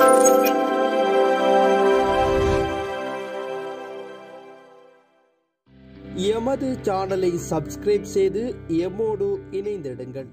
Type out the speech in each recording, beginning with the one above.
எமது சேனலை சப்ஸ்கிரைப் செய்து எம்மோடு இணைந்திடுங்கள்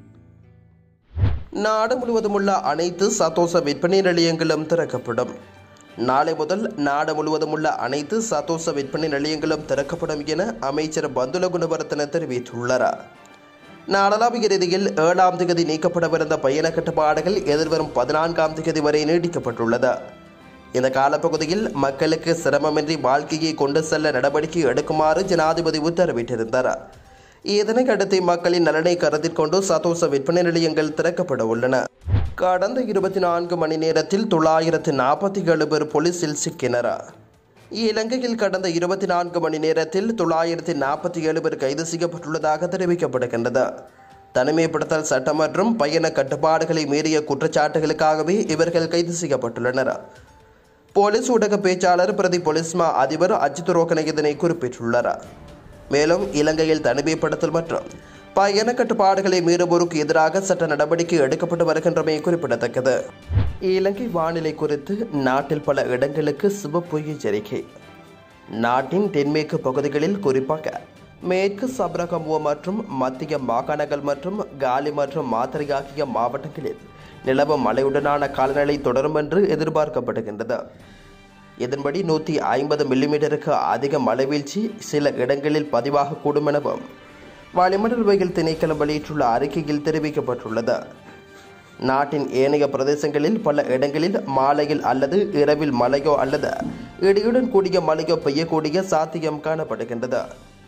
நாடு முழுவதும் உள்ள அனைத்து சதோச விற்பனை நிலையங்களும் திறக்கப்படும் நாளை முதல் நாடு முழுவதும் உள்ள அனைத்து சதோச விற்பனை நிலையங்களும் திறக்கப்படும் என அமைச்சர் பந்துல குணவர்த்தன தெரிவித்துள்ளார் நாடளாவிய ரீதியில் ஏழாம் தேதி நீக்கப்படவிருந்த பயண கட்டுப்பாடுகள் எதிர்வரும் பதினான்காம் தேதி வரை நீடிக்கப்பட்டுள்ளது இந்த காலப்பகுதியில் மக்களுக்கு சிரமமின்றி வாழ்க்கையை கொண்டு செல்ல நடவடிக்கை எடுக்குமாறு ஜனாதிபதி உத்தரவிட்டிருந்தார் இதனை அடுத்து மக்களின் நலனை கருத்தில் கொண்டு சதோச விற்பனை நிலையங்கள் திறக்கப்பட உள்ளன கடந்த இருபத்தி நான்கு மணி நேரத்தில் தொள்ளாயிரத்து நாற்பத்தி ஏழு பேர் போலீசில் சிக்கினர் இலங்கையில் கடந்த இருபத்தி நான்கு மணி நேரத்தில் தொள்ளாயிரத்தி நாற்பத்தி ஏழு பேர் கைது செய்யப்பட்டுள்ளதாக தெரிவிக்கப்படுகின்றது தனிமைப்படுத்தல் சட்டம் மற்றும் பயண கட்டுப்பாடுகளை மீறிய குற்றச்சாட்டுகளுக்காகவே இவர்கள் கைது செய்யப்பட்டுள்ளனர் போலீஸ் ஊடக பேச்சாளர் பிரதி போலீஸ்மா அதிபர் அஜித் ரோகன இதனை குறிப்பிட்டுள்ளார் மேலும் இலங்கையில் தனிமைப்படுத்தல் மற்றும் பயண கட்டுப்பாடுகளை மீறுவோருக்கு எதிராக சட்ட நடவடிக்கை எடுக்கப்பட்டு வருகின்றமை குறிப்பிடத்தக்கது இலங்கை வானிலை குறித்து நாட்டில் பல இடங்களுக்கு சிவப்பு எச்சரிக்கை நாட்டின் தென்மேற்கு பகுதிகளில் குறிப்பாக மேற்கு சப்ரகமுவ மற்றும் மத்திய மாகாணங்கள் மற்றும் காலி மற்றும் மாத்திரை ஆகிய மாவட்டங்களில் நிலவும் மழையுடனான காலநிலை தொடரும் என்று எதிர்பார்க்கப்படுகின்றது இதன்படி நூற்றி ஐம்பது மில்லிமீட்டருக்கு அதிக மழைவீழ்ச்சி சில இடங்களில் பதிவாகக்கூடும் எனவும் வளிமண்டலவியல் திணைக்களம் வெளியிட்டுள்ள அறிக்கையில் தெரிவிக்கப்பட்டுள்ளது நாட்டின் ஏனைய பிரதேசங்களில் பல இடங்களில் மாலையில் அல்லது இரவில் மழையோ அல்லது இடியுடன் கூடிய மழையோ பெய்யக்கூடிய சாத்தியம் காணப்படுகின்றது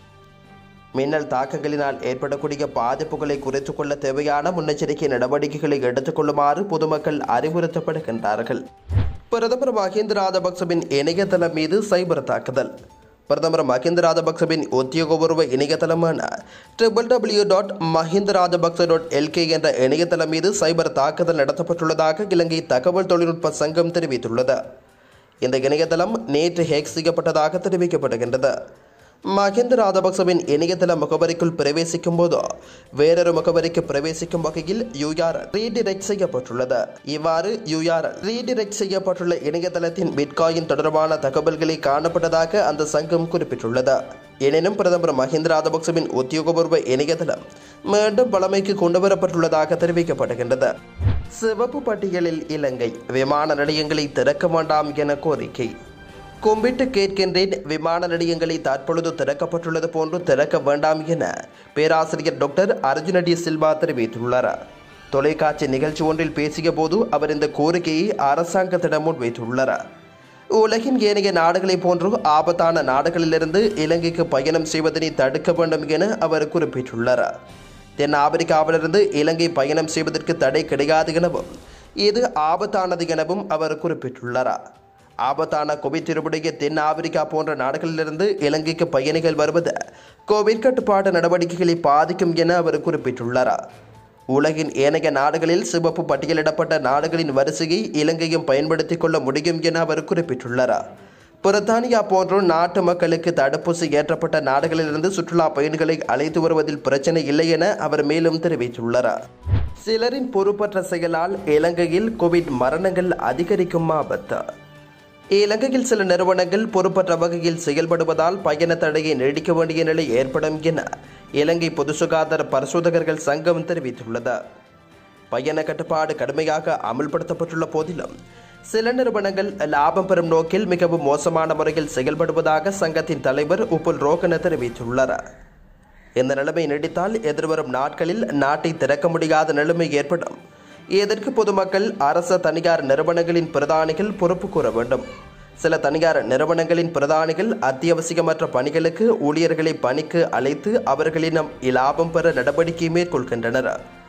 மின்னல் தாக்கங்களினால் ஏற்படக்கூடிய பாதிப்புகளை குறைத்துக் கொள்ள தேவையான முன்னெச்சரிக்கை நடவடிக்கைகளை எடுத்துக்கொள்ளுமாறு பொதுமக்கள் அறிவுறுத்தப்படுகின்றார்கள் பிரதமர் மஹிந்த ராஜபக்சவின் இணையதளம் மீது சைபர் தாக்குதல் பிரதமர் மஹிந்த ராஜபக்சவின் உத்தியோகபூர்வ இணையதளமான triple W dot Mahinda Rajapaksa dot LK என்ற இணையதளம் மீது சைபர் தாக்குதல் நடத்தப்பட்டுள்ளதாக இலங்கை தகவல் தொழில்நுட்ப சங்கம் தெரிவித்துள்ளது இந்த இணையதளம் நேற்று ஹேக் செய்யப்பட்டதாக தெரிவிக்கப்படுகின்றது மஹிந்த ராஜபக்சவின் இணையதள முகவரிக்குள் பிரவேசிக்கும் போது வேறொரு முகவரிக்கு பிரவேசிக்கும் வகையில் யூஆர் ரீடிரெக்ட் செய்யப்பட்டுள்ளது இவ்வாறு யூஆர் ரீடிரெக்ட் செய்யப்பட்டுள்ள இணையதளத்தின் பிட்காயின் தொடர்பான தகவல்களை காணப்பட்டதாக அந்த சங்கம் குறிப்பிட்டுள்ளது எனினும் பிரதமர் மஹிந்த ராஜபக்சவின் உத்தியோகபூர்வ இணையதளம் மீண்டும் பழமைக்கு கொண்டுவரப்பட்டுள்ளதாக தெரிவிக்கப்படுகின்றது சிவப்பு பட்டியலில் இலங்கை விமான நிலையங்களை திறக்க வேண்டாம் என கோரிக்கை கும்பிட்டு கேட்கின்றேன் விமான நிலையங்களை தற்பொழுது திறக்கப்பட்டுள்ளது போன்று திறக்க வேண்டாம் என பேராசிரியர் டாக்டர் அர்ஜுனடி சில்வா தெரிவித்துள்ளார் தொலைக்காட்சி நிகழ்ச்சி ஒன்றில் பேசிய போது அவர் இந்த கோரிக்கையை அரசாங்கத்திடம் முன்வைத்துள்ளார் உலகின் ஏனைய நாடுகளைப் போன்று ஆபத்தான நாடுகளிலிருந்து இலங்கைக்கு பயணம் செய்வதனை தடுக்க வேண்டும் என அவர் குறிப்பிட்டுள்ளார் தென் ஆப்பிரிக்காவிலிருந்து இலங்கை பயணம் செய்வதற்கு தடை கிடையாது எனவும் இது ஆபத்தானது எனவும் அவர் குறிப்பிட்டுள்ளார் ஆபத்தான கோவிட் திருப்புடைய தென் ஆப்பிரிக்கா போன்ற நாடுகளிலிருந்து இலங்கைக்கு பயணிகள் வருவது கோவிட் கட்டுப்பாட்டு நடவடிக்கைகளை பாதிக்கும் என அவர் குறிப்பிட்டுள்ளார் உலகின் ஏனைய நாடுகளில் சிவப்பு பட்டியலிடப்பட்ட நாடுகளின் வரிசையை இலங்கையும் பயன்படுத்திக் கொள்ள முடியும் என அவர் குறிப்பிட்டுள்ளார் பிரித்தானியா போன்ற நாட்டு மக்களுக்கு தடுப்பூசி ஏற்றப்பட்ட நாடுகளிலிருந்து சுற்றுலா பயணிகளை அழைத்து வருவதில் பிரச்சனை இல்லை என அவர் மேலும் தெரிவித்துள்ளார் சிலரின் பொறுப்பற்ற செயலால் இலங்கையில் கோவிட் மரணங்கள் அதிகரிக்கும் ஆபத்து இலங்கையில் சில நிறுவனங்கள் பொறுப்பற்ற வகையில் செயல்படுவதால் பயண தடையை நீடிக்க வேண்டிய நிலை ஏற்படும் என இலங்கை பொது சுகாதார பரிசோதகர்கள் சங்கம் தெரிவித்துள்ளது பயண கட்டுப்பாடு கடுமையாக அமல்படுத்தப்பட்டுள்ள போதிலும் சில நிறுவனங்கள் லாபம் பெறும் நோக்கில் மிகவும் மோசமான முறையில் செயல்படுவதாக சங்கத்தின் தலைவர் உப்புல் ரோகன தெரிவித்துள்ளார் இந்த நிலைமை நீடித்தால் எதிர்வரும் நாட்களில் நாட்டை திறக்க முடியாத நிலைமை ஏற்படும் இதற்கு பொதுமக்கள் அரச தனியார் நிறுவனங்களின் பிரதானிகள் பொறுப்பு கூற வேண்டும் சில தனியார் நிறுவனங்களின் பிரதானிகள் அத்தியாவசியமற்ற பணிகளுக்கு ஊழியர்களை பணிக்கு அழைத்து அவர்களிடம் இலாபம் பெற நடவடிக்கை மேற்கொள்கின்றனர்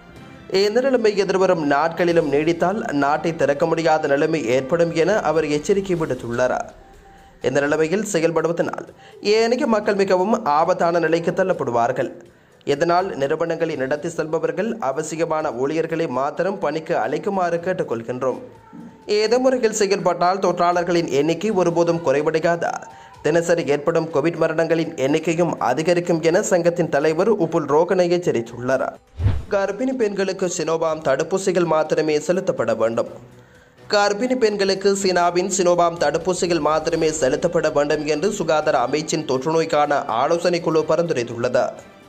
இந்த நிலைமை எதிர்வரும் நாட்களிலும் நீடித்தால் நாட்டை திறக்க முடியாத நிலைமை ஏற்படும் என அவர் எச்சரிக்கை விடுத்துள்ளார் இந்த நிலைமையில் செயல்படுவதனால் ஏனைய மக்கள் மிகவும் ஆபத்தான நிலைக்கு தள்ளப்படுவார்கள் இதனால் நிறுவனங்களை நடத்தி செல்பவர்கள் அவசியமான ஊழியர்களை மாத்திரம் பணிக்கு அழைக்குமாறு கேட்டுக்கொள்கின்றோம் ஏதோ முறையில் செயல்பட்டால் தொற்றாளர்களின் எண்ணிக்கை ஒருபோதும் குறைவடையாத தினசரி ஏற்படும் கோவிட் மரணங்களின் எண்ணிக்கையும் அதிகரிக்கும் என சங்கத்தின் தலைவர் உப்புல் ரோகனை எச்சரித்துள்ளார் கர்ப்பிணி பெண்களுக்கு சினோபாம் தடுப்பூசிகள் மாத்திரமே செலுத்தப்பட வேண்டும் கர்ப்பிணி பெண்களுக்கு சீனாவின் சினோபாம் தடுப்பூசிகள் மாத்திரமே செலுத்தப்பட வேண்டும் என்று சுகாதார அமைச்சின் தொற்றுநோய்க்கான ஆலோசனை குழு பரிந்துரைத்துள்ளது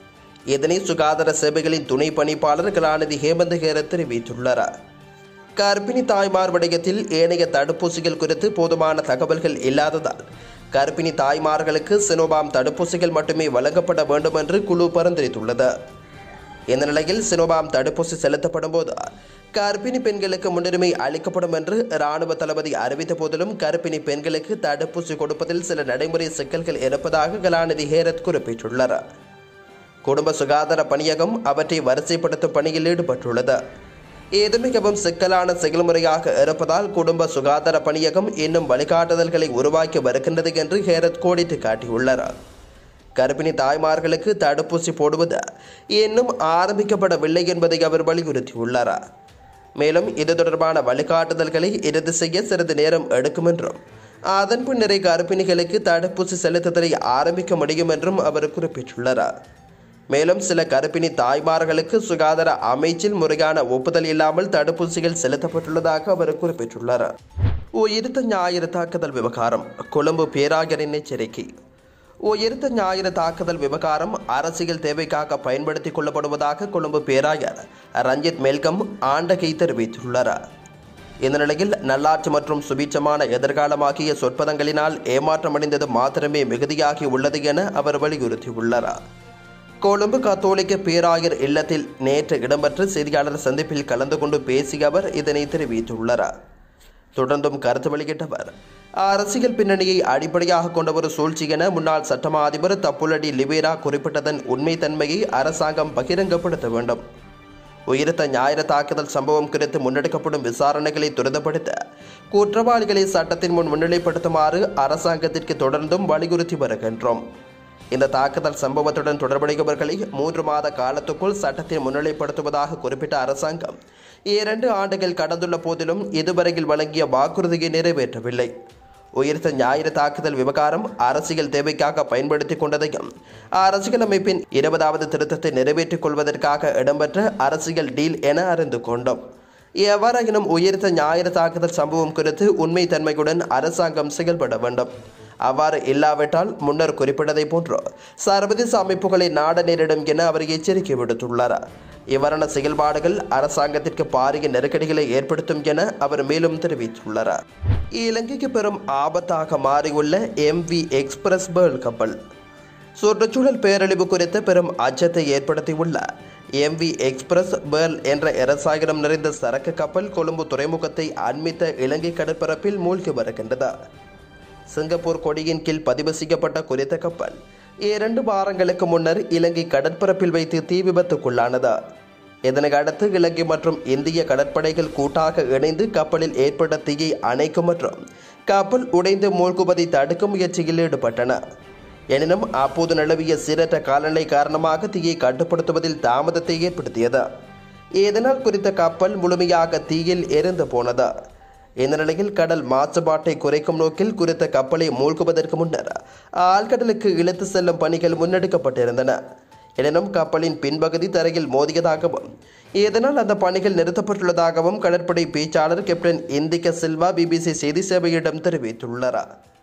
இதனை சுகாதார சேவைகளின் துணை பணிப்பாளர் கலாநிதி ஹேமந்த் ஹேரத் தெரிவித்துள்ளார் கர்ப்பிணி தாய்மார் விடயத்தில் ஏனைய தடுப்பூசிகள் குறித்து போதுமான தகவல்கள் இல்லாததால் கர்ப்பிணி தாய்மார்களுக்கு சினோபாம் தடுப்பூசிகள் மட்டுமே வழங்கப்பட வேண்டும் என்று குழு பரிந்துரைத்துள்ளது இந்த நிலையில் சினோபாம் தடுப்பூசி செலுத்தப்படும் போது கர்ப்பிணி பெண்களுக்கு முன்னுரிமை அளிக்கப்படும் என்று இராணுவ தளபதி அறிவித்த போதிலும் கர்ப்பிணி பெண்களுக்கு தடுப்பூசி கொடுப்பதில் சில நடைமுறை சிக்கல்கள் இருப்பதாக கலாநிதி ஹேரத் குறிப்பிட்டுள்ளார் குடும்ப சுகாதார பணியகம் அவற்றை வரிசைப்படுத்தும் பணியில் ஈடுபட்டுள்ளது இது மிகவும் சிக்கலான செயல்முறையாக இருப்பதால் குடும்ப சுகாதார பணியகம் இன்னும் வழிகாட்டுதல்களை உருவாக்கி வருகின்றது என்று ஹேரத் கோடிட்டு காட்டியுள்ளார் கர்ப்பிணி தாய்மார்களுக்கு தடுப்பூசி போடுவது இன்னும் ஆரம்பிக்கப்படவில்லை என்பதை அவர் வலியுறுத்தியுள்ளார் மேலும் இது தொடர்பான வழிகாட்டுதல்களை இறுதி செய்ய சிறிது நேரம் எடுக்கும் என்றும் அதன் பின்னரே கர்ப்பிணிகளுக்கு தடுப்பூசி செலுத்துதலை ஆரம்பிக்க முடியும் என்றும் அவர் குறிப்பிட்டுள்ளார் மேலும் சில கர்ப்பிணி தாய்மார்களுக்கு சுகாதார அமைச்சில் முறையான ஒப்புதல் இல்லாமல் தடுப்பூசிகள் செலுத்தப்பட்டுள்ளதாக அவர் குறிப்பிட்டுள்ளார் உயிர்த்த ஞாயிறு தாக்குதல் விவகாரம் கொழும்பு பேராயரின் எச்சரிக்கை உயிர்த்த ஞாயிறு தாக்குதல் விவகாரம் அரசியல் தேவைக்காக பயன்படுத்திக் கொள்ளப்படுவதாக கொழும்பு பேராயர் ரஞ்சித் மெல்கம் ஆண்டகை தெரிவித்துள்ளார் இந்த நிலையில் நல்லாட்சி மற்றும் சுபீட்சமான எதிர்காலமாகிய சொற்பதங்களினால் ஏமாற்றமடைந்தது மாத்திரமே மிகுதியாகி உள்ளது என அவர் வலியுறுத்தியுள்ளார் கொழும்பு கத்தோலிக்க பேராயர் இல்லத்தில் நேற்று இடம்பெற்ற செய்தியாளர் சந்திப்பில் கலந்து கொண்டு பேசிய அவர் இதனை தெரிவித்துள்ளார் தொடர்ந்தும் கருத்து வெளியிட்டவர் அரசியல் பின்னணியை அடிப்படையாக கொண்ட ஒரு சூழ்ச்சி என முன்னாள் சட்டமா அதிபர் தப்புலடி லிபேரா குறிப்பிட்டதன் உண்மைத்தன்மையை அரசாங்கம் பகிரங்கப்படுத்த வேண்டும் உயிர்த்த ஞாயிறு தாக்குதல் சம்பவம் குறித்து முன்னெடுக்கப்படும் விசாரணைகளை துரிதப்படுத்த குற்றவாளிகளை சட்டத்தின் முன் முன்னிலைப்படுத்துமாறு அரசாங்கத்திற்கு தொடர்ந்தும் வலியுறுத்தி வருகின்றோம் இந்த தாக்குதல் சம்பவத்துடன் தொடர்புடையவர்களை மூன்று மாத காலத்துக்குள் சட்டத்தில் முன்னிலைப்படுத்துவதாக குறிப்பிட்ட அரசாங்கம் இரண்டு ஆண்டுகள் கடந்துள்ள போதிலும் இதுவரையில் வழங்கிய வாக்குறுதியை நிறைவேற்றவில்லை உயிர்த்த ஞாயிறு தாக்குதல் விவகாரம் அரசியல் தேவைக்காக பயன்படுத்திக் கொண்டதையும் அரசியலமைப்பின் இருபதாவது திருத்தத்தை நிறைவேற்றிக் கொள்வதற்காக இடம்பெற்ற அரசியல் டீல் என அறிந்து கொண்டோம் எவ்வாறாயினும் உயிர்த்த ஞாயிறு தாக்குதல் சம்பவம் குறித்து உண்மை தன்மையுடன் அரசாங்கம் செயல்பட வேண்டும் அவ்வாறு இல்லாவிட்டால் முன்னர் குறிப்பிட்டதை போன்று சர்வதேச அமைப்புகளை நாட நேரிடும் என அவர் எச்சரிக்கை விடுத்துள்ளார் இவ்வாறான செயல்பாடுகள் அரசாங்கத்திற்கு பாரிய நெருக்கடிகளை ஏற்படுத்தும் என அவர் மேலும் தெரிவித்துள்ளார் இலங்கைக்கு பெரும் ஆபத்தாக மாறியுள்ள எம்வி எக்ஸ்பிரஸ் பேர்ல் கப்பல் சுற்றுச்சூழல் பேரழிவு குறித்த பெரும் அச்சத்தை ஏற்படுத்தியுள்ள எம்வி எக்ஸ்பிரஸ் பேர்ல் என்ற இரசாயனம் நிறைந்த சரக்கு கப்பல் கொழும்பு துறைமுகத்தை அண்மித்த இலங்கை கடற்பரப்பில் மூழ்கி வருகின்றது சிங்கப்பூர் கொடியின் கீழ் பதிவு செய்யப்பட்ட குறித்த கப்பல் இரண்டு வாரங்களுக்கு முன்னர் இலங்கை கடற்பரப்பில் வைத்து தீ விபத்துக்குள்ளானது இதனை அடுத்து இலங்கை மற்றும் இந்திய கடற்படைகள் கூட்டாக இணைந்து கப்பலில் ஏற்பட்ட தீயை அணைக்கும் மற்றும் கப்பல் உடைந்து மூழ்குவதை தடுக்கும் முயற்சியில் ஈடுபட்டன எனினும் அப்போது நிலவிய சீரற்ற காலநிலை காரணமாக தீயை கட்டுப்படுத்துவதில் தாமதத்தை ஏற்படுத்தியது இதனால் குறித்த கப்பல் முழுமையாக தீயில் எரிந்து போனது இந்த நிலையில் கடல் மாசுபாட்டை குறைக்கும் நோக்கில் குறித்த கப்பலை மூழ்குவதற்கு முன்னர் ஆழ்கடலுக்கு இழுத்து செல்லும் பணிகள் முன்னெடுக்கப்பட்டிருந்தன எனினும் கப்பலின் பின்பகுதி தரையில் மோதியதாகவும் இதனால் அந்த பணிகள் நிறுத்தப்பட்டுள்ளதாகவும் கடற்படை பேச்சாளர் கேப்டன் இந்திக சில்வா பிபிசி செய்தி சேவையிடம் தெரிவித்துள்ளார்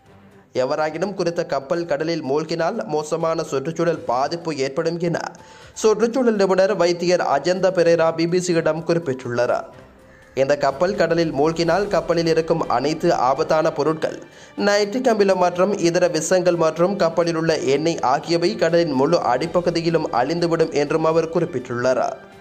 எவராயினும் குறித்த கப்பல் கடலில் மூழ்கினால் மோசமான சுற்றுச்சூழல் பாதிப்பு ஏற்படும் என சுற்றுச்சூழல் நிபுணர் வைத்தியர் அஜந்த பெரேரா பிபிசியிடம் குறிப்பிட்டுள்ளார் இந்த கப்பல் கடலில் மூழ்கினால் கப்பலில் இருக்கும் அனைத்து ஆபத்தான பொருட்கள் நைட்ரிக் அமிலம் மற்றும் இதர விஷங்கள் மற்றும் கப்பலில் உள்ள எண்ணெய் ஆகியவை கடலின் முழு அடிப்பகுதியிலும் அழிந்துவிடும் என்றும் அவர் குறிப்பிட்டுள்ளார்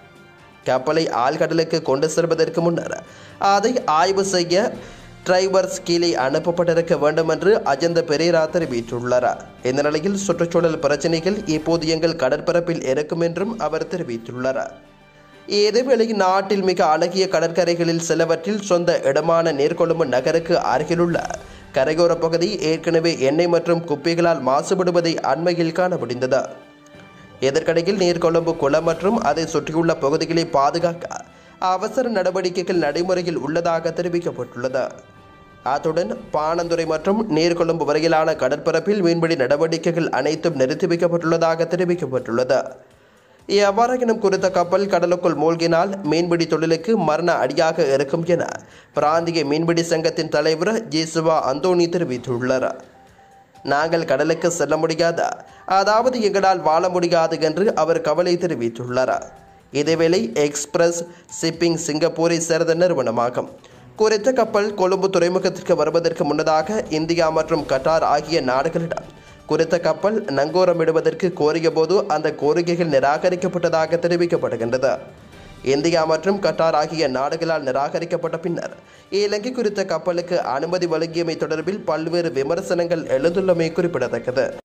கப்பலை ஆழ்கடலுக்கு கொண்டு செல்வதற்கு முன்னர் அதை ஆய்வு செய்ய டிரைவர்ஸ் கீழே அனுப்பப்பட்டிருக்க வேண்டும் என்று அஜந்த பெரேரா தெரிவித்துள்ளார் இந்த நிலையில் சுற்றுச்சூழல் பிரச்சினைகள் இப்போது எங்கள் கடற்பரப்பில் இருக்கும் என்றும் அவர் தெரிவித்துள்ளார் இதேவேளை நாட்டில் மிக அழகிய கடற்கரைகளில் சிலவற்றில் சொந்த இடமான நீர்கொழும்பு நகருக்கு அருகிலுள்ள கரையோர பகுதி ஏற்கனவே எண்ணெய் மற்றும் குப்பைகளால் மாசுபடுவதை அண்மையில் காண முடிந்தது இதற்கிடையில் நீர்கொழும்பு குளம் மற்றும் அதை சுற்றியுள்ள பகுதிகளை பாதுகாக்க அவசர நடவடிக்கைகள் நடைமுறையில் உள்ளதாக தெரிவிக்கப்பட்டுள்ளது அத்துடன் பாணந்துறை மற்றும் நீர்கொழும்பு வரையிலான கடற்பரப்பில் மீன்பிடி நடவடிக்கைகள் அனைத்தும் நிறுத்தி வைக்கப்பட்டுள்ளதாக தெரிவிக்கப்பட்டுள்ளது எவ்வாறாயினும் குறித்த கப்பல் கடலுக்குள் மூழ்கினால் மீன்பிடி தொழிலுக்கு மரண அடியாக இருக்கும் என பிராந்திய மீன்பிடி சங்கத்தின் தலைவர் ஜேசுவா அந்தோனி தெரிவித்துள்ளார் நாங்கள் கடலுக்கு செல்ல முடியாதா அதாவது எங்களால் வாழ முடியாது என்று அவர் கவலை தெரிவித்துள்ளார் இதேவேளை எக்ஸ்பிரஸ் ஷிப்பிங் சிங்கப்பூரை சேர்ந்த நிறுவனமாகும் குறித்த கப்பல் கொழும்பு துறைமுகத்திற்கு வருவதற்கு முன்னதாக இந்தியா மற்றும் கட்டார் ஆகிய நாடுகளிடம் குறித்த கப்பல் நங்கூரமிடுவதற்கு கோரியபோது அந்த கோரிக்கைகள் நிராகரிக்கப்பட்டதாக தெரிவிக்கப்படுகின்றது இந்தியா மற்றும் கட்டார் ஆகிய நாடுகளால் நிராகரிக்கப்பட்ட பின்னர் இலங்கை குறித்த கப்பலுக்கு அனுமதி வழங்கியமை தொடர்பில் பல்வேறு விமர்சனங்கள் எழுந்துள்ளமை குறிப்பிடத்தக்கது